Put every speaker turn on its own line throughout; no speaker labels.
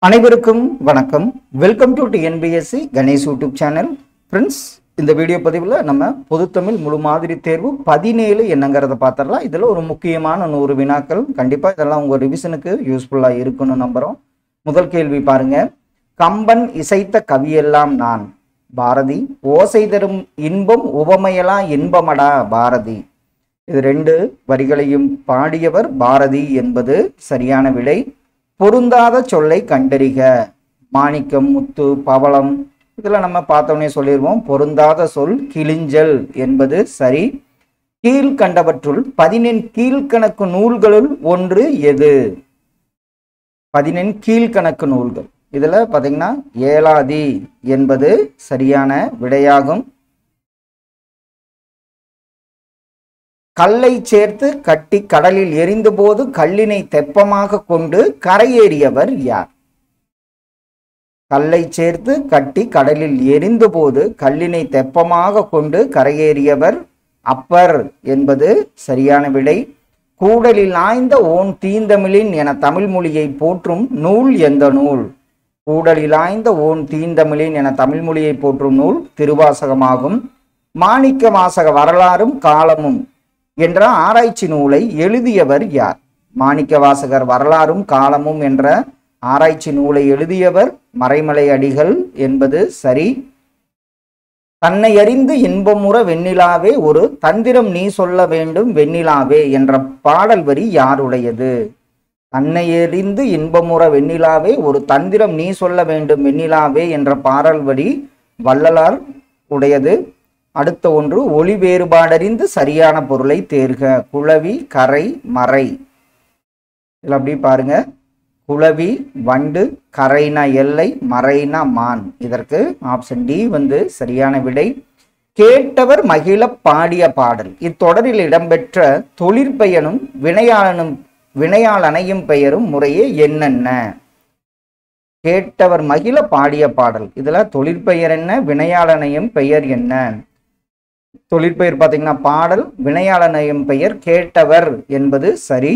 அனைவருக்கும் வணக்கம் welcome to TNPSC Ganesh YouTube channel friends இந்த வீடியோ பதிவில் நம்ம பொதுத்தமிழ் முழு மாதிரி தேர்வு பதினேழு என்னங்கிறத பார்த்துடலாம் இதில் ஒரு முக்கியமான நூறு வினாக்கள் கண்டிப்பாக இதெல்லாம் உங்கள் ரிவிஷனுக்கு யூஸ்ஃபுல்லாக இருக்குன்னு நம்புகிறோம் முதல் கேள்வி பாருங்க கம்பன் இசைத்த கவியெல்லாம் நான் பாரதி ஓசை தரும் இன்பம் உவமையெல்லாம் இன்பமடா பாரதி இது ரெண்டு வரிகளையும் பாடியவர் பாரதி என்பது சரியான விடை பொருந்தாத சொல்லை கண்டறிக மாணிக்கம் முத்து பவளம் இதில் நம்ம பார்த்தோன்னே சொல்லிடுவோம் பொருந்தாத சொல் கிளிஞ்சல் என்பது சரி கீழ்கண்டவற்றுள் பதினெண் கீழ்கணக்கு நூல்களுள் ஒன்று எது பதினெண் கீழ்கணக்கு நூல்கள் இதில் பார்த்தீங்கன்னா ஏலாதி என்பது சரியான விடையாகும் கல்லை சேர்த்து கட்டி கடலில் எரிந்தபோது கல்லினை தெப்பமாக கொண்டு கரையேறியவர் யார் கல்லை சேர்த்து கட்டி கடலில் எரிந்தபோது கல்லினை தெப்பமாக கொண்டு கரையேறியவர் அப்பர் என்பது சரியான விடை கூடலில் ஆய்ந்த ஓன் தீந்தமிழின் என தமிழ் மொழியை போற்றும் நூல் எந்த நூல் கூடலில் ஆய்ந்த ஓன் தீந்தமிழின் என தமிழ் மொழியை போற்றும் நூல் திருவாசகமாகும் மாணிக்க வாசக வரலாறும் காலமும் என்ற ஆராய்ச்சி நூலை எழுதியவர் யார் மாணிக்க வாசகர் வரலாறும் காலமும் என்ற ஆராய்ச்சி நூலை எழுதியவர் மறைமலை அடிகள் என்பது சரி தன்னை அறிந்து இன்பமுற வெண்ணிலாவே ஒரு தந்திரம் நீ சொல்ல வேண்டும் வெண்ணிலாவே என்ற பாடல் வரி யாருடையது தன்னை எறிந்து இன்பமுற வெண்ணிலாவே ஒரு தந்திரம் நீ சொல்ல வேண்டும் வெண்ணிலாவே என்ற பாடல் வரி வள்ளலார் உடையது அடுத்த ஒன்று ஒளி வேறுபாடறிந்து சரியான பொருளை தேர்க குளவி கரை மறை இதில் அப்படி பாருங்க குளவி வண்டு கரைனா எல்லை மறைனா மான் இதற்கு ஆப்ஷன் டி வந்து சரியான விடை கேட்டவர் மகிழ பாடிய பாடல் இத்தொடரில் இடம்பெற்ற தொழிற்பெயனும் வினையாளனும் வினையாளனையும் பெயரும் முறையே என்னென்ன கேட்டவர் மகிழ பாடிய பாடல் இதுல தொழிற்பெயர் என்ன வினையாளனையும் பெயர் என்ன தொழிற்பெயர் பார்த்தீங்கன்னா பாடல் வினையாளனையும் பெயர் கேட்டவர் என்பது சரி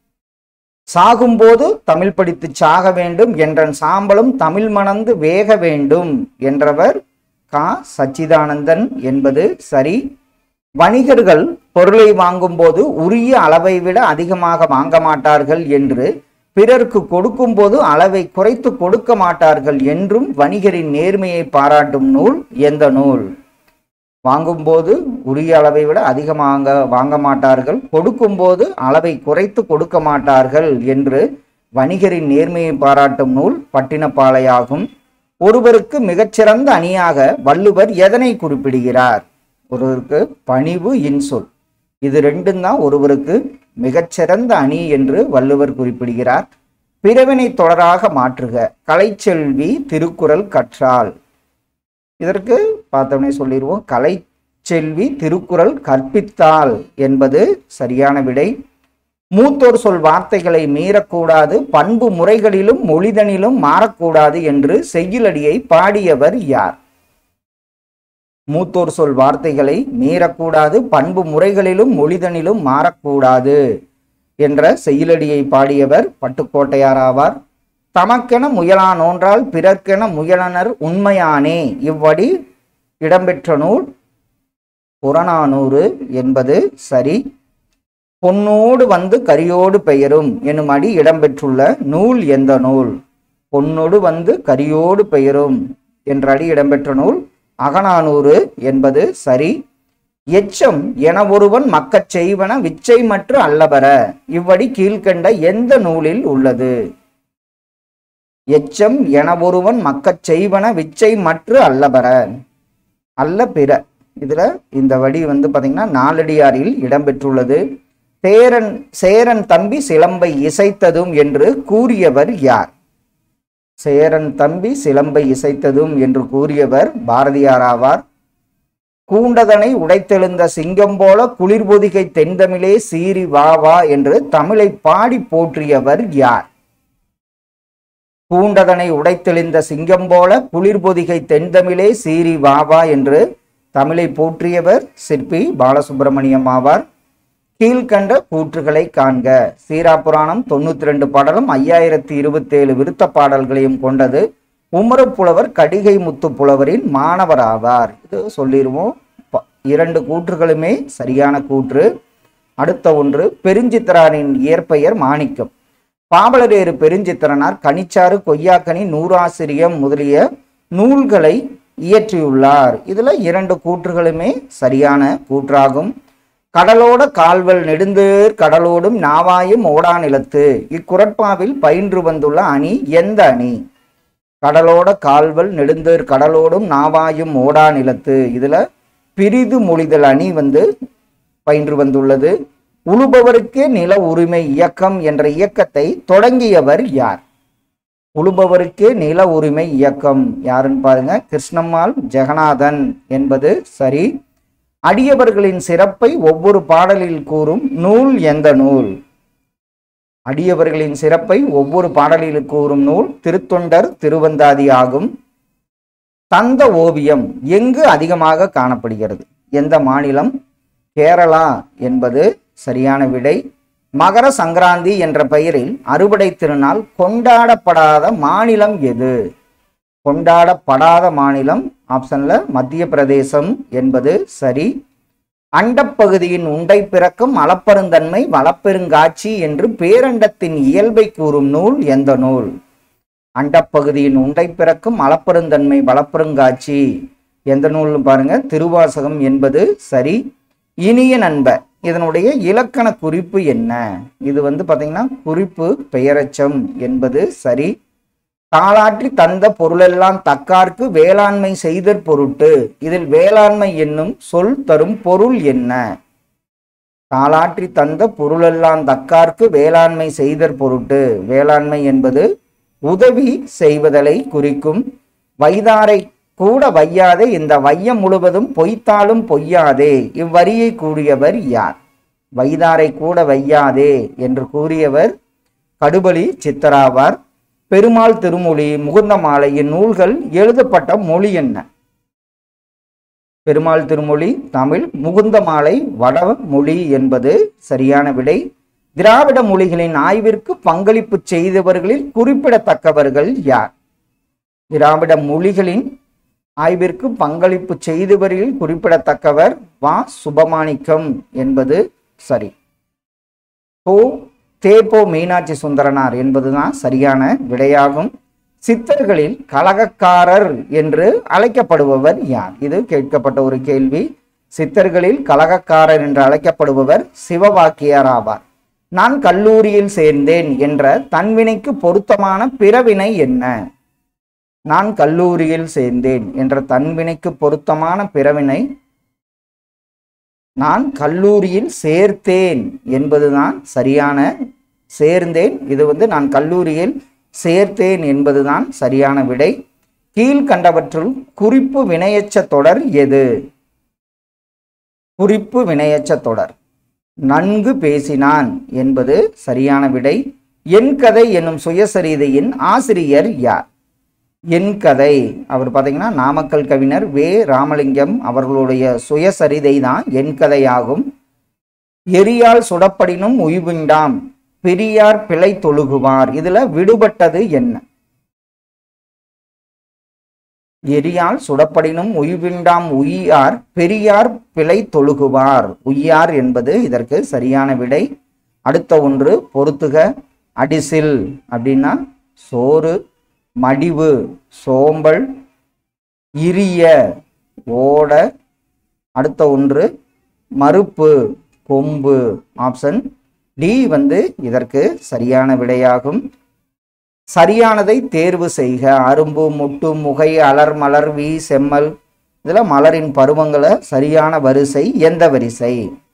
சாகும்போது தமிழ் படித்து சாக வேண்டும் என்றன் சாம்பலும் தமிழ் மணந்து வேக வேண்டும் என்றவர் கா சச்சிதானந்தன் என்பது சரி வணிகர்கள் பொருளை வாங்கும்போது உரிய அளவை விட அதிகமாக வாங்க மாட்டார்கள் என்று பிறருக்கு கொடுக்கும்போது அளவை குறைத்து கொடுக்க மாட்டார்கள் என்றும் வணிகரின் நேர்மையை பாராட்டும் நூல் எந்த நூல் வாங்கும்போது உரிய அளவை விட அதிகமாக வாங்க மாட்டார்கள் கொடுக்கும்போது அளவை குறைத்து கொடுக்க மாட்டார்கள் என்று வணிகரின் நேர்மையை பாராட்டும் நூல் பட்டினப்பாளையாகும் ஒருவருக்கு மிகச்சிறந்த அணியாக வள்ளுவர் எதனை குறிப்பிடுகிறார் ஒருவருக்கு பணிவு இன்சொல் இது ரெண்டும் தான் ஒருவருக்கு மிகச்சிறந்த அணி என்று வள்ளுவர் குறிப்பிடுகிறார் பிறவினை தொடராக மாற்றுக கலைச்செல்வி திருக்குறள் கற்றால் இதற்கு பார்த்தோம்னே சொல்லிடுவோம் கலைச்செல்வி திருக்குறள் கற்பித்தால் என்பது சரியான விடை மூத்தோர் சொல் வார்த்தைகளை மீறக்கூடாது பண்பு முறைகளிலும் மொழிதனிலும் மாறக்கூடாது என்று செய்யுளடியை பாடியவர் யார் மூத்தோர் சொல் வார்த்தைகளை மீறக்கூடாது பண்பு முறைகளிலும் மொழிதனிலும் மாறக்கூடாது என்ற செய்யுளடியை பாடியவர் பட்டுக்கோட்டையார் ஆவார் தமக்கென முயலானோன்றால் பிறர்க்கென முயலனர் உண்மையானே இவ்வடி இடம்பெற்ற நூல் புறநானூறு என்பது சரி பொன்னோடு வந்து கரியோடு பெயரும் எனும் அடி இடம்பெற்றுள்ள நூல் எந்த நூல் பொன்னோடு வந்து கரியோடு பெயரும் என்ற அடி இடம்பெற்ற நூல் அகநானூறு என்பது சரி எச்சம் என ஒருவன் மக்கச் செய்வன விச்சை மற்ற அல்லபர இவ்வடி கீழ்கண்ட எந்த நூலில் உள்ளது எச்சம் என ஒருவன் மக்கச் செய்வன விச்சை மற்ற அல்லபர அல்ல பிற இதுல இந்த வடி வந்து பாத்தீங்கன்னா நாலடியாரில் இடம்பெற்றுள்ளது சேரன் சேரன் தம்பி சிலம்பை இசைத்ததும் என்று கூறியவர் யார் சேரன் தம்பி சிலம்பை இசைத்ததும் என்று கூறியவர் பாரதியார் ஆவார் கூண்டதனை உடைத்தெழுந்த சிங்கம் போல குளிர்பொதிகை தென்தமிழே சீறி வா வா என்று தமிழை பாடி போற்றியவர் யார் பூண்டதனை உடைத்தெளிந்த சிங்கம் போல குளிர்பொதிகை தென்தமிழே சீறி வா வா என்று தமிழை போற்றியவர் சிற்பி பாலசுப்பிரமணியம் ஆவார் கீழ்கண்ட கூற்றுகளை காண்க சீரா புராணம் தொண்ணூத்தி ரெண்டு பாடலும் ஐயாயிரத்தி இருபத்தி ஏழு விருத்த பாடல்களையும் கொண்டது உமரு புலவர் கடிகை முத்து புலவரின் மாணவராவார் இது சொல்லிடுவோம் ப- இரண்டு கூற்றுகளுமே சரியான கூற்று அடுத்த ஒன்று பெருஞ்சித்திராரின் இயற்பெயர் மாணிக்கம் பாவலரேறு பெருஞ்சித்திரனார் கனிச்சாறு கொய்யாக்கனி நூறாசிரியம் முதலிய நூல்களை இயற்றியுள்ளார் இதுல இரண்டு கூற்றுகளுமே சரியான கூற்றாகும் கடலோட கால்வல் நெடுந்தேர் கடலோடும் நாவாயும் ஓடா நிலத்து இக்குரட்பாவில் பயின்று வந்துள்ள அணி எந்த அணி கடலோட கால்வல் நெடுந்தேர் கடலோடும் நாவாயும் ஓடா நிலத்து இதுல பிரிது மொழிதல் அணி வந்து பயின்று வந்துள்ளது உழுபவருக்கே நில உரிமை இயக்கம் என்ற இயக்கத்தை தொடங்கியவர் யார் உழுபவருக்கே நில உரிமை இயக்கம் யாருன்னு பாருங்க கிருஷ்ணம்மாள் ஜெகநாதன் என்பது சரி அடியவர்களின் சிறப்பை ஒவ்வொரு பாடலில் கூறும் நூல் எந்த நூல் அடியவர்களின் சிறப்பை ஒவ்வொரு பாடலில் கூறும் நூல் திருத்தொண்டர் திருவந்தாதி ஆகும் தந்த ஓவியம் எங்கு அதிகமாக காணப்படுகிறது எந்த மாநிலம் கேரளா என்பது சரியான விடை மகர சங்கராந்தி என்ற பெயரில் அறுவடை திருநாள் கொண்டாடப்படாத மாநிலம் எது கொண்டாடப்படாத மாநிலம் ஆப்ஷன்ல மத்திய பிரதேசம் என்பது சரி அண்டப்பகுதியின் உண்டை பிறக்கும் அளப்பெருந்தன்மை வளப்பெருங்காட்சி என்று பேரண்டத்தின் இயல்பை கூறும் நூல் எந்த நூல் அண்டப்பகுதியின் உண்டை பிறக்கும் அளப்பெருந்தன்மை வளப்பெருங்காட்சி எந்த நூல்னு பாருங்க திருவாசகம் என்பது சரி இனிய நண்ப இதனுடைய இலக்கண குறிப்பு என்ன இது வந்து பாத்தீங்கன்னா குறிப்பு பெயரச்சம் என்பது சரி தாளாற்றி தந்த பொருளெல்லாம் தக்கார்க்கு வேளாண்மை செய்தற் பொருட்டு இதில் வேளாண்மை என்னும் சொல் தரும் பொருள் என்ன தாளாற்றி தந்த பொருளெல்லாம் தக்கார்க்கு வேளாண்மை செய்தற் பொருட்டு வேளாண்மை என்பது உதவி செய்வதலை குறிக்கும் வைதாரை கூட வையாதே இந்த வையம் முழுவதும் பொய்த்தாலும் பொய்யாதே இவ்வரியை கூறியவர் யார் வைதாரை கூட வையாதே என்று கூறியவர் கடுபலி சித்தராவார் பெருமாள் திருமொழி முகுந்த மாலை இந்நூல்கள் எழுதப்பட்ட மொழி என்ன பெருமாள் திருமொழி தமிழ் முகுந்த மாலை வட மொழி என்பது சரியான விடை திராவிட மொழிகளின் ஆய்விற்கு பங்களிப்பு செய்தவர்களில் குறிப்பிடத்தக்கவர்கள் யார் திராவிட மொழிகளின் ஆய்விற்கு பங்களிப்பு செய்தவர்களில் குறிப்பிடத்தக்கவர் வா சுபமாணிக்கம் என்பது சரி ஓ தேப்போ மீனாட்சி சுந்தரனார் என்பதுதான் சரியான விடையாகும் சித்தர்களில் கலகக்காரர் என்று அழைக்கப்படுபவர் யார் இது கேட்கப்பட்ட ஒரு கேள்வி சித்தர்களில் கலகக்காரர் என்று அழைக்கப்படுபவர் சிவவாக்கியர் ஆவார் நான் கல்லூரியில் சேர்ந்தேன் என்ற தன்வினைக்கு பொருத்தமான பிறவினை என்ன நான் கல்லூரியில் சேர்ந்தேன் என்ற தன்வினைக்கு பொருத்தமான பிறவினை நான் கல்லூரியில் சேர்த்தேன் என்பதுதான் சரியான சேர்ந்தேன் இது வந்து நான் கல்லூரியில் சேர்த்தேன் என்பதுதான் சரியான விடை கீழ்கண்டவற்றுள் குறிப்பு வினையச்ச தொடர் எது குறிப்பு வினையச்ச தொடர் நன்கு பேசினான் என்பது சரியான விடை என் கதை என்னும் சுயசரிதையின் ஆசிரியர் யார் என் கதை அவர் பார்த்தீங்கன்னா நாமக்கல் கவிஞர் வே ராமலிங்கம் அவர்களுடைய சுயசரிதை தான் என் கதையாகும் எரியால் சுடப்படினும் உய்வுண்டாம் பெரியார் பிழை தொழுகுவார் இதுல விடுபட்டது என்ன எரியால் சுடப்படினும் உய்விண்டாம் உய்யார் பெரியார் பிழை தொழுகுவார் உய்யார் என்பது இதற்கு சரியான விடை அடுத்த ஒன்று பொறுத்துக அடிசில் அப்படின்னா சோறு மடிவு சோம்பல் இரிய ஓட அடுத்த ஒன்று மறுப்பு கொம்பு ஆப்ஷன் டி வந்து இதற்கு சரியான விடையாகும் சரியானதை தேர்வு செய்க அரும்பு முட்டு முகை அலர் மலர் வி செம்மல் இதுல மலரின் பருவங்களை சரியான வரிசை எந்த வரிசை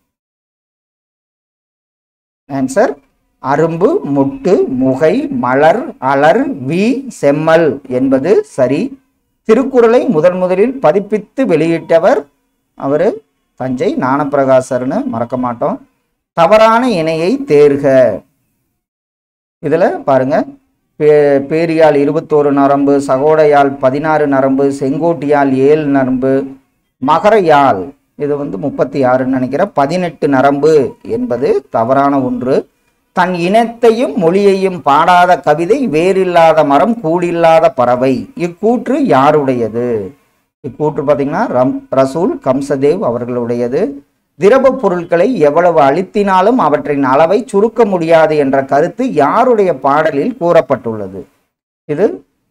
ஆன்சர் அரும்பு முட்டு முகை மலர் அலர் வி செம்மல் என்பது சரி திருக்குறளை முதன் முதலில் பதிப்பித்து வெளியிட்டவர் அவர் தஞ்சை ஞானப்பிரகாசர்னு மறக்க மாட்டோம் தவறான இணையை தேர்க இதில் பாருங்க பே பேரியால் இருபத்தோரு நரம்பு சகோடையால் பதினாறு நரம்பு செங்கோட்டியால் ஏழு நரம்பு மகரையால் இது வந்து முப்பத்தி ஆறுன்னு நினைக்கிறேன் பதினெட்டு நரம்பு என்பது தவறான ஒன்று தன் இனத்தையும் மொழியையும் பாடாத கவிதை வேறில்லாத மரம் கூடில்லாத பறவை இக்கூற்று யாருடையது இக்கூற்று பார்த்தீங்கன்னா ரம் ரசூல் கம்சதேவ் அவர்களுடையது திரவ பொருட்களை எவ்வளவு அழுத்தினாலும் அவற்றின் அளவை சுருக்க முடியாது என்ற கருத்து யாருடைய பாடலில் கூறப்பட்டுள்ளது இது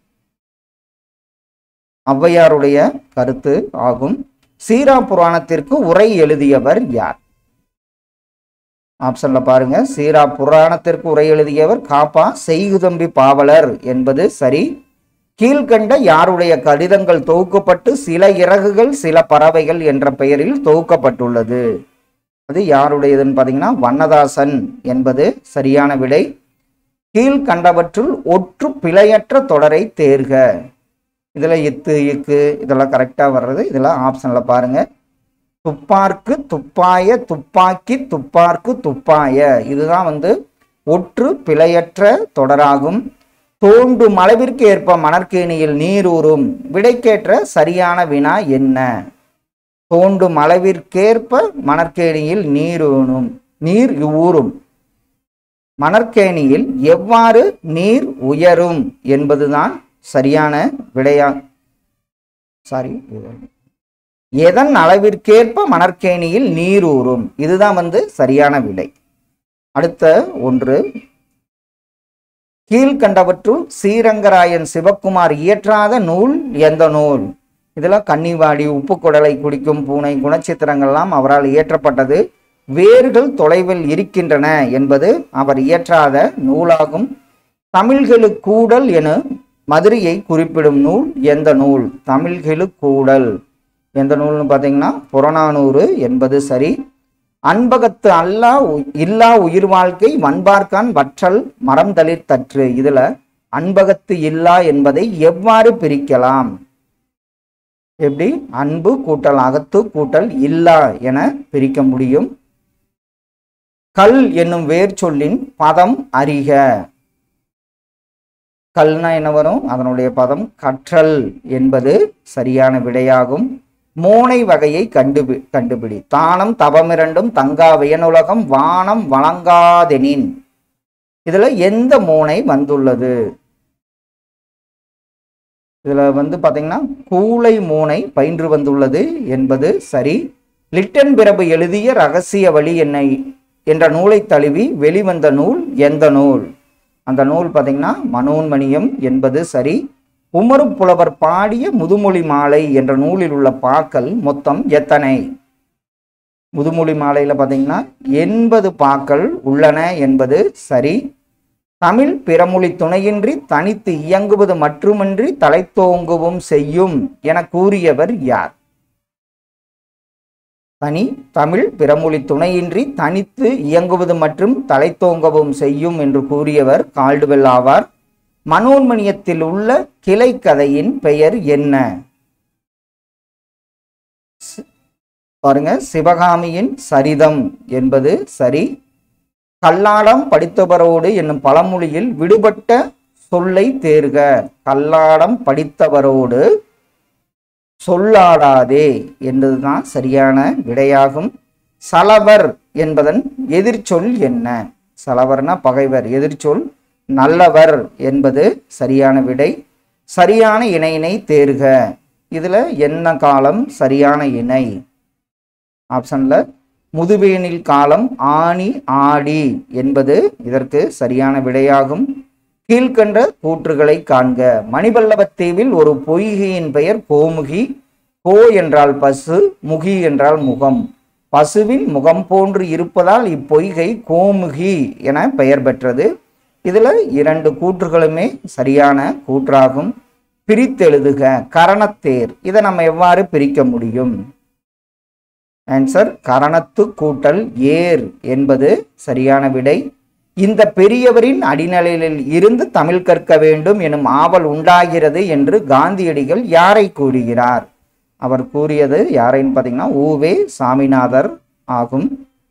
ஔவையாருடைய கருத்து ஆகும் சீரா புராணத்திற்கு உரை எழுதியவர் யார் ஆப்ஷன்ல பாருங்க சீரா புராணத்திற்கு உரை எழுதியவர் காப்பா செய்குதம்பி பாவலர் என்பது சரி கீழ்கண்ட யாருடைய கடிதங்கள் தொகுக்கப்பட்டு சில இறகுகள் சில பறவைகள் என்ற பெயரில் தொகுக்கப்பட்டுள்ளது அது யாருடையதுன்னு பார்த்தீங்கன்னா வண்ணதாசன் என்பது சரியான விடை கீழ்கண்டவற்றுள் ஒற்று பிழையற்ற தொடரை தேர்க இதில் இத்து இக்கு இதெல்லாம் கரெக்டாக வர்றது இதெல்லாம் ஆப்ஷனில் பாருங்க துப்பார்க்கு துப்பாய துப்பாக்கி துப்பார்க்கு துப்பாய இதுதான் வந்து ஒற்று பிழையற்ற தொடராகும் தோண்டும் அளவிற்கு ஏற்ப மணற்கேணியில் நீர் ஊறும் விடைக்கேற்ற சரியான வினா என்ன தோண்டும் அளவிற்கேற்ப மணற்கேணியில் நீர் ஊறும் நீர் ஊறும் மணற்கேணியில் எவ்வாறு நீர் உயரும் என்பதுதான் சரியான விடையா சாரி எதன் அளவிற்கேற்ப மணற்கேணியில் நீர் ஊறும் இதுதான் வந்து சரியான விடை அடுத்த ஒன்று கீழ்கண்டவற்றுள் ஸ்ரீரங்கராயன் சிவக்குமார் இயற்றாத நூல் எந்த நூல் இதெல்லாம் கன்னிவாடி உப்பு குடலை குடிக்கும் பூனை குணச்சித்திரங்கள்லாம் அவரால் இயற்றப்பட்டது வேர்கள் தொலைவில் இருக்கின்றன என்பது அவர் இயற்றாத நூலாகும் தமிழ்களுக்கூடல் என மதுரையை குறிப்பிடும் நூல் எந்த நூல் தமிழ்களுக்கூடல் எந்த நூல்னு பார்த்தீங்கன்னா புறநானூறு என்பது சரி அன்பகத்து அல்லா உ- இல்லா உயிர் வாழ்க்கை வன்பார்க்கான் வற்றல் மரம் தளிர் தற்று இதுல அன்பகத்து இல்லா என்பதை எவ்வாறு பிரிக்கலாம் எப்படி அன்பு கூட்டல் அகத்து கூட்டல் இல்லா என பிரிக்க முடியும் கல் என்னும் வேர் சொல்லின் பதம் அறிக கல்னா என்ன வரும் அதனுடைய பதம் கற்றல் என்பது சரியான விடையாகும் மோனை வகையை கண்டுபி கண்டுபிடி தானம் தவமிரண்டும் தங்கா வியனுலகம் வானம் வழங்காதெனின் இதுல எந்த மோனை வந்துள்ளது இதுல வந்து பாத்தீங்கன்னா கூளை மூனை பயின்று வந்துள்ளது என்பது சரி லிட்டன் பிரபு எழுதிய ரகசிய வழி என்னை என்ற நூலை தழுவி வெளிவந்த நூல் எந்த நூல் அந்த நூல் பார்த்தீங்கன்னா மனோன்மணியம் என்பது சரி உமரு புலவர் பாடிய முதுமொழி மாலை என்ற நூலில் உள்ள பாக்கள் மொத்தம் எத்தனை முதுமொழி மாலையில் பார்த்தீங்கன்னா எண்பது பாக்கள் உள்ளன என்பது சரி தமிழ் பிறமொழி துணையின்றி தனித்து இயங்குவது மட்டுமின்றி தலைத்தோங்கவும் செய்யும் என கூறியவர் யார் தனி தமிழ் பிறமொழி துணையின்றி தனித்து இயங்குவது மற்றும் தலைத்தோங்கவும் செய்யும் என்று கூறியவர் கால்டுவெல் ஆவார் மனோன்மணியத்தில் உள்ள கிளை கதையின் பெயர் என்ன சி- பாருங்க சிவகாமியின் சரிதம் என்பது சரி கல்லாடம் படித்தவரோடு என்னும் பழமொழியில் விடுபட்ட சொல்லை தேர்க கல்லாடம் படித்தவரோடு சொல்லாடாதே என்பதுதான் சரியான விடையாகும் சலவர் என்பதன் எதிர்ச்சொல் என்ன சலவர்னா பகைவர் எதிர்ச்சொல் நல்லவர் என்பது சரியான விடை சரியான இணையினை தேர்க இதுல என்ன காலம் சரியான இணை ஆப்ஷன்ல முதுவேனில் காலம் ஆணி ஆடி என்பது இதற்கு சரியான விடையாகும் கீழ்கண்ட கூற்றுகளை காண்க மணிபல்லவத் தீவில் ஒரு பொய்கையின் பெயர் கோமுகி கோ என்றால் பசு முகி என்றால் முகம் பசுவின் முகம் போன்று இருப்பதால் இப்பொய்கை கோமுகி என பெயர் பெற்றது இதுல இரண்டு கூற்றுகளுமே சரியான கூற்றாகும் பிரித்தெழுதுக கரணத்தேர் இதை நம்ம எவ்வாறு பிரிக்க முடியும் ஆன்சர் கரணத்து கூட்டல் ஏர் என்பது சரியான விடை இந்த பெரியவரின் அடிநிலையில் இருந்து தமிழ் கற்க வேண்டும் எனும் ஆவல் உண்டாகிறது என்று காந்தியடிகள் யாரை கூறுகிறார் அவர் கூறியது யாரைன்னு பார்த்தீங்கன்னா ஊவே சாமிநாதர் ஆகும்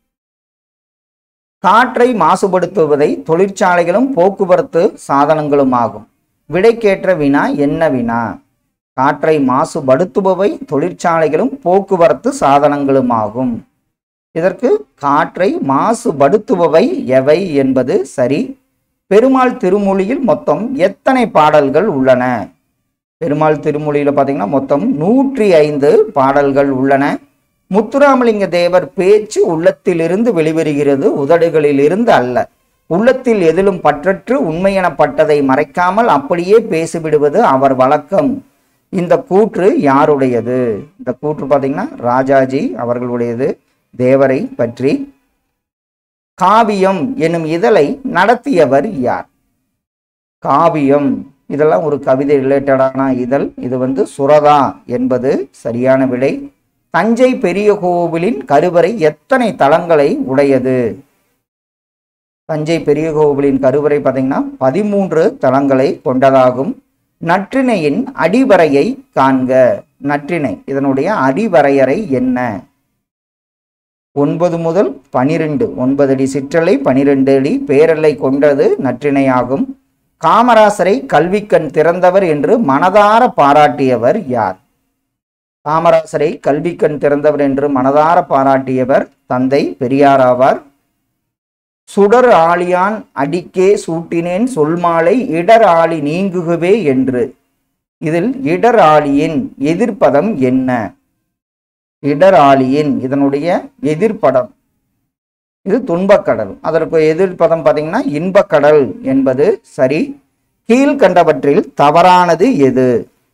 காற்றை மாசுபடுத்துவதை தொழிற்சாலைகளும் போக்குவரத்து சாதனங்களும் ஆகும் விடைக்கேற்ற வினா என்ன வினா காற்றை மாசுபடுத்துபவை தொழிற்சாலைகளும் போக்குவரத்து சாதனங்களுமாகும் இதற்கு காற்றை மாசுபடுத்துபவை எவை என்பது சரி பெருமாள் திருமொழியில் மொத்தம் எத்தனை பாடல்கள் உள்ளன பெருமாள் திருமொழியில பார்த்தீங்கன்னா மொத்தம் நூற்றி ஐந்து பாடல்கள் உள்ளன முத்துராமலிங்க தேவர் பேச்சு உள்ளத்திலிருந்து வெளிவருகிறது உதடுகளிலிருந்து அல்ல உள்ளத்தில் எதிலும் பற்றற்று உண்மையெனப்பட்டதை மறைக்காமல் அப்படியே பேசிவிடுவது அவர் வழக்கம் இந்த கூற்று யாருடையது இந்த கூற்று பார்த்தீங்கன்னா ராஜாஜி அவர்களுடையது தேவரை பற்றி காவியம் எனும் இதழை நடத்தியவர் யார் காவியம் இதெல்லாம் ஒரு கவிதை ரிலேட்டடான இதழ் இது வந்து சுரதா என்பது சரியான விடை தஞ்சை பெரிய கோவிலின் கருவறை எத்தனை தளங்களை உடையது தஞ்சை பெரிய கோவிலின் கருவறை பார்த்தீங்கன்னா பதிமூன்று தளங்களை கொண்டதாகும் நற்றிணையின் அடிவரையை காண்க நற்றிணை இதனுடைய அடிவரையறை என்ன ஒன்பது முதல் பனிரெண்டு ஒன்பது அடி சிற்றலை பனிரெண்டு அடி பேரலை கொண்டது நற்றிணையாகும் காமராசரை கல்விக்கண் திறந்தவர் என்று மனதார பாராட்டியவர் யார் காமராசரை கல்விக்கண் திறந்தவர் என்று மனதார பாராட்டியவர் தந்தை பெரியாராவார் சுடர் ஆழியான் அடிக்கே சூட்டினேன் சொல்மாலை இடர் ஆளி நீங்குகவே என்று இதில் இடர் ஆளியின் எதிர்ப்பதம் என்ன இடர் ஆளியின் இதனுடைய எதிர்ப்படம் இது துன்பக்கடல் அதற்கு எதிர்ப்பதம் பார்த்தீங்கன்னா இன்பக்கடல் என்பது சரி கீழ்கண்டவற்றில் தவறானது எது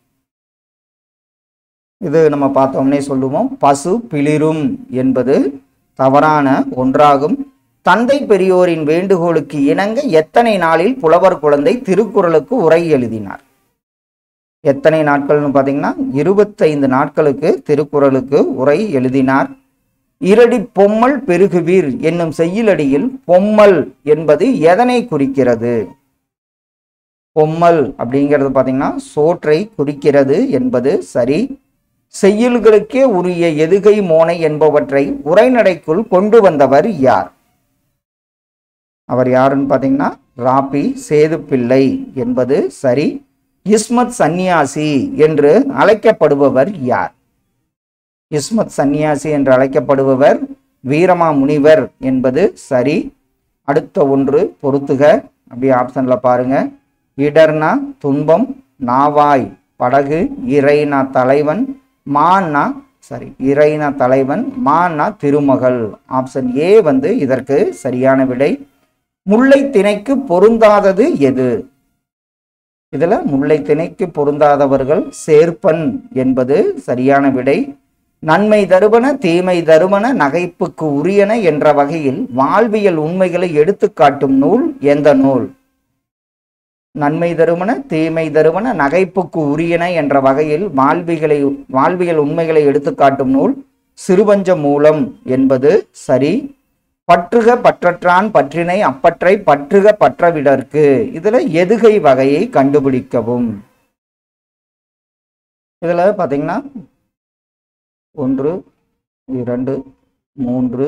இது நம்ம பார்த்தோம்னே சொல்லுவோம் பசு பிளிரும் என்பது தவறான ஒன்றாகும் தந்தை பெரியோரின் வேண்டுகோளுக்கு இணங்க எத்தனை நாளில் புலவர் குழந்தை திருக்குறளுக்கு உரை எழுதினார் எத்தனை நாட்கள்னு பார்த்தீங்கன்னா இருபத்தைந்து நாட்களுக்கு திருக்குறளுக்கு உரை எழுதினார் இரடி பொம்மல் பெருகுவீர் என்னும் செய்யுளடியில் பொம்மல் என்பது எதனை குறிக்கிறது பொம்மல் அப்படிங்கிறது பார்த்தீங்கன்னா சோற்றை குறிக்கிறது என்பது சரி செய்யுள்களுக்கே உரிய எதுகை மோனை என்பவற்றை உரைநடைக்குள் கொண்டு வந்தவர் யார் அவர் யாருன்னு பார்த்தீங்கன்னா ராபி சேதுப்பிள்ளை என்பது சரி இஸ்மத் சந்நியாசி என்று அழைக்கப்படுபவர் யார் இஸ்மத் சந்நியாசி என்று அழைக்கப்படுபவர் வீரமா முனிவர் என்பது சரி அடுத்த ஒன்று பொறுத்துக அப்படியே ஆப்ஷன்ல பாருங்க இடர்னா துன்பம் நாவாய் படகு இறைனா தலைவன் மான்னா சரி இறைனா தலைவன் மான்னா திருமகள் ஆப்ஷன் ஏ வந்து இதற்கு சரியான விடை முல்லை திணைக்கு பொருந்தாதது எது இதுல முல்லை திணைக்கு பொருந்தாதவர்கள் சேர்ப்பன் என்பது சரியான விடை நன்மை தருவன தீமை தருவன நகைப்புக்கு உரியன என்ற வகையில் வாழ்வியல் உண்மைகளை எடுத்துக்காட்டும் நூல் எந்த நூல் நன்மை தருவன தீமை தருவன நகைப்புக்கு உரியன என்ற வகையில் வாழ்விகளை வாழ்வியல் உண்மைகளை எடுத்துக்காட்டும் நூல் சிறுவஞ்ச மூலம் என்பது சரி பற்றுக பற்றற்றான் பற்றினை அப்பற்றை பற்றுக பற்றவிடற்கு இதுல எதுகை வகையை கண்டுபிடிக்கவும் இதுல பாத்தீங்கன்னா ஒன்று இரண்டு மூன்று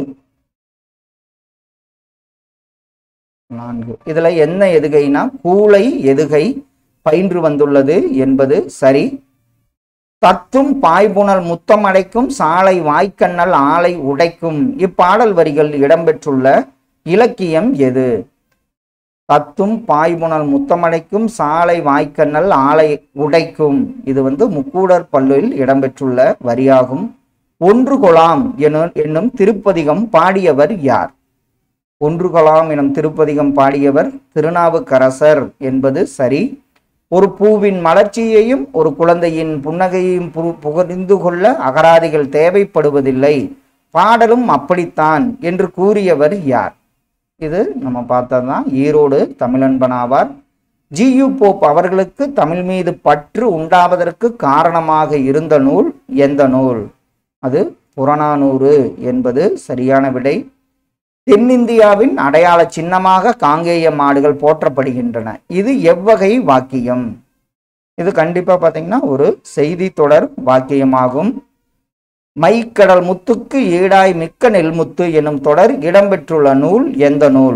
நான்கு இதுல என்ன எதுகைனா கூளை எதுகை பயின்று வந்துள்ளது என்பது சரி தத்தும் பாய்புணல் முத்தம் அடைக்கும் சாலை வாய்க்கண்ணல் ஆலை உடைக்கும் இப்பாடல் வரிகள் இடம்பெற்றுள்ள இலக்கியம் எது தத்தும் பாய்புணல் முத்தமடைக்கும் சாலை வாய்க்கண்ணல் ஆலை உடைக்கும் இது வந்து முக்கூடர் பல்லில் இடம்பெற்றுள்ள வரியாகும் ஒன்று கொலாம் எனும் என்னும் திருப்பதிகம் பாடியவர் யார் ஒன்று கொலாம் எனும் திருப்பதிகம் பாடியவர் திருநாவுக்கரசர் என்பது சரி ஒரு பூவின் மலர்ச்சியையும் ஒரு குழந்தையின் புன்னகையையும் பு- புகழ்ந்து கொள்ள அகராதிகள் தேவைப்படுவதில்லை பாடலும் அப்படித்தான் என்று கூறியவர் யார் இது நம்ம பார்த்ததுதான் ஈரோடு தமிழன்பனாவார் ஜியு போப் அவர்களுக்கு தமிழ் மீது பற்று உண்டாவதற்கு காரணமாக இருந்த நூல் எந்த நூல் அது புறநானூறு என்பது சரியான விடை தென்னிந்தியாவின் அடையாள சின்னமாக காங்கேய மாடுகள் போற்றப்படுகின்றன இது எவ்வகை வாக்கியம் இது கண்டிப்பா பாத்தீங்கன்னா ஒரு செய்தி தொடர் வாக்கியமாகும் மைக்கடல் முத்துக்கு ஈடாய் மிக்க நெல்முத்து எனும் தொடர் இடம்பெற்றுள்ள நூல் எந்த நூல்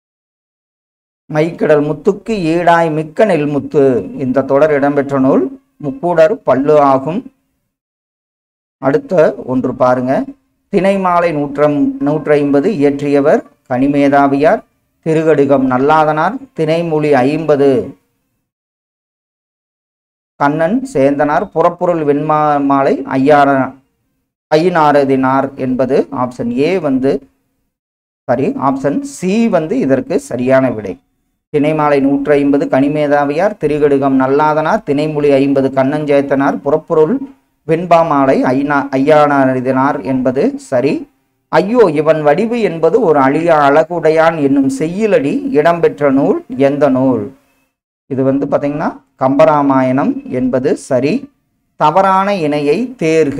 மைக்கடல் முத்துக்கு ஈடாய் மிக்க நெல்முத்து இந்த தொடர் இடம்பெற்ற நூல் முக்கூடர் பல்லு ஆகும் அடுத்த ஒன்று பாருங்க திணைமாலை நூற்றம் நூற்றி ஐம்பது இயற்றியவர் கனிமேதாவியார் திருகடுகம் நல்லாதனார் திணைமொழி ஐம்பது கண்ணன் சேந்தனார் புறப்பொருள் வெண்மா மாலை ஐயார ஐயனாரதினார் என்பது ஆப்ஷன் ஏ வந்து சாரி ஆப்ஷன் சி வந்து இதற்கு சரியான விடை திணைமாலை நூற்றி ஐம்பது கனிமேதாவியார் திருகடுகம் நல்லாதனார் திணைமொழி ஐம்பது கண்ணன் ஜெயத்தனார் புறப்பொருள் வெண்பாமாலை ஐநா ஐயானாரிதனார் என்பது சரி ஐயோ இவன் வடிவு என்பது ஒரு அழிய அழகுடையான் என்னும் செய்யுளடி இடம்பெற்ற நூல் எந்த நூல் இது வந்து பார்த்தீங்கன்னா கம்பராமாயணம் என்பது சரி தவறான இணையை தேர்க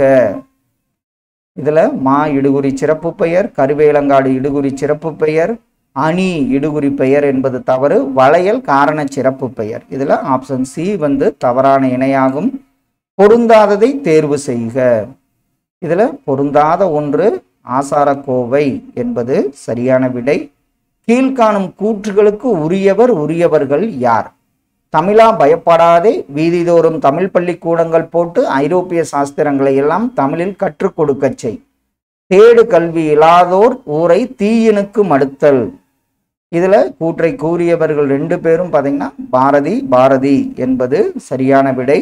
இதுல மா இடுகுறி சிறப்பு பெயர் கருவேலங்காடு இடுகுறி சிறப்பு பெயர் அணி இடுகுறி பெயர் என்பது தவறு வளையல் காரண சிறப்பு பெயர் இதுல ஆப்ஷன் சி வந்து தவறான இணையாகும் பொருந்தாததை தேர்வு செய்க இதுல பொருந்தாத ஒன்று ஆசாரக்கோவை என்பது சரியான விடை கீழ்காணும் கூற்றுகளுக்கு உரியவர் உரியவர்கள் யார் தமிழா பயப்படாதே வீதிதோறும் தமிழ் பள்ளிக்கூடங்கள் போட்டு ஐரோப்பிய சாஸ்திரங்களை எல்லாம் தமிழில் கற்றுக் கொடுக்கச் செய் தேடு கல்வி இல்லாதோர் ஊரை தீயினுக்கு மடுத்தல் இதுல கூற்றை கூறியவர்கள் ரெண்டு பேரும் பார்த்தீங்கன்னா பாரதி பாரதி என்பது சரியான விடை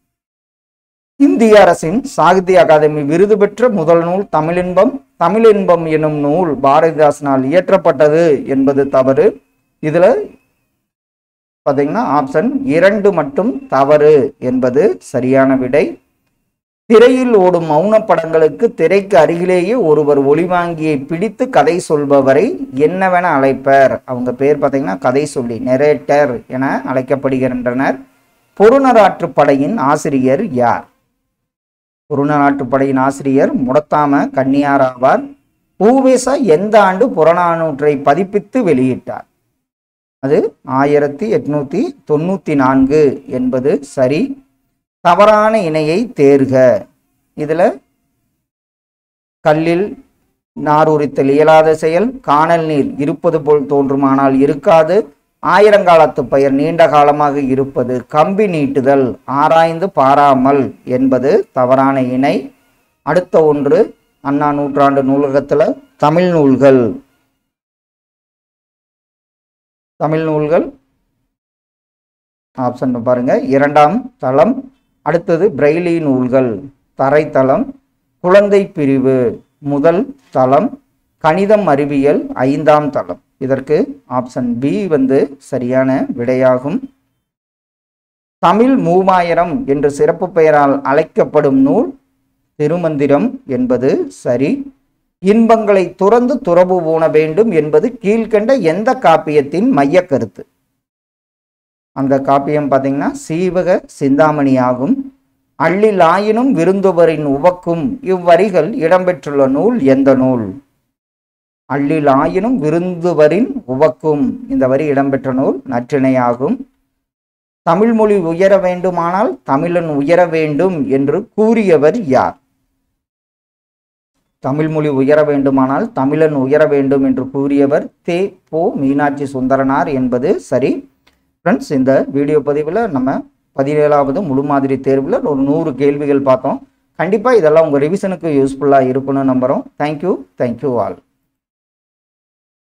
இந்திய அரசின் சாகித்ய அகாதமி விருது பெற்ற முதல் நூல் தமிழின்பம் தமிழின்பம் எனும் நூல் பாரதிதாசனால் இயற்றப்பட்டது என்பது தவறு இதுல பார்த்தீங்கன்னா ஆப்ஷன் இரண்டு மட்டும் தவறு என்பது சரியான விடை திரையில் ஓடும் மௌன படங்களுக்கு திரைக்கு அருகிலேயே ஒருவர் ஒளிவாங்கியை பிடித்து கதை சொல்பவரை என்னவென அழைப்பர் அவங்க பேர் பார்த்தீங்கன்னா கதை சொல்லி நெரேட்டர் என அழைக்கப்படுகின்றனர் பொருணராற்று படையின் ஆசிரியர் யார் பொருணராற்று படையின் ஆசிரியர் முடத்தாம கன்னியார் ஆவார் ஊவேசா எந்த ஆண்டு புறநானூற்றை பதிப்பித்து வெளியிட்டார் அது ஆயிரத்தி எட்நூத்தி தொண்ணூத்தி நான்கு என்பது சரி தவறான இணையை தேர்க இதுல கல்லில் நார் உரித்தல் இயலாத செயல் காணல் நீர் இருப்பது போல் தோன்றுமானால் இருக்காது ஆயிரங்காலத்து பயிர் நீண்ட காலமாக இருப்பது கம்பி நீட்டுதல் ஆராய்ந்து பாராமல் என்பது தவறான இணை அடுத்த ஒன்று அண்ணா நூற்றாண்டு நூலகத்துல தமிழ் நூல்கள் தமிழ் நூல்கள் ஆப்ஷன் பாருங்க இரண்டாம் தளம் அடுத்தது பிரெய்லி நூல்கள் தரைத்தளம் குழந்தை பிரிவு முதல் தளம் கணிதம் அறிவியல் ஐந்தாம் தளம் இதற்கு ஆப்ஷன் பி வந்து சரியான விடையாகும் தமிழ் மூவாயிரம் என்று சிறப்பு பெயரால் அழைக்கப்படும் நூல் திருமந்திரம் என்பது சரி இன்பங்களை துறந்து துறவு ஊன வேண்டும் என்பது கீழ்கண்ட எந்த காப்பியத்தின் மைய கருத்து அந்த காப்பியம் பார்த்தீங்கன்னா சீவக சிந்தாமணி ஆகும் அள்ளிலாயினும் விருந்துவரின் உவக்கும் இவ்வரிகள் இடம்பெற்றுள்ள நூல் எந்த நூல் அள்ளிலாயினும் விருந்துவரின் உவக்கும் இந்த வரி இடம்பெற்ற நூல் நற்றிணையாகும் தமிழ் மொழி உயர வேண்டுமானால் தமிழன் உயர வேண்டும் என்று கூறியவர் யார் தமிழ் மொழி உயர வேண்டுமானால் தமிழன் உயர வேண்டும் என்று கூறியவர் தே போ மீனாட்சி சுந்தரனார் என்பது சரி ஃப்ரெண்ட்ஸ் இந்த வீடியோ பதிவில் நம்ம பதினேழாவது முழு மாதிரி தேர்வில் ஒரு நூறு கேள்விகள் பார்த்தோம் கண்டிப்பாக இதெல்லாம் உங்கள் ரிவிஷனுக்கு யூஸ்ஃபுல்லாக இருக்கும்னு நம்புகிறோம் தேங்க்யூ தேங்க்யூ ஆல்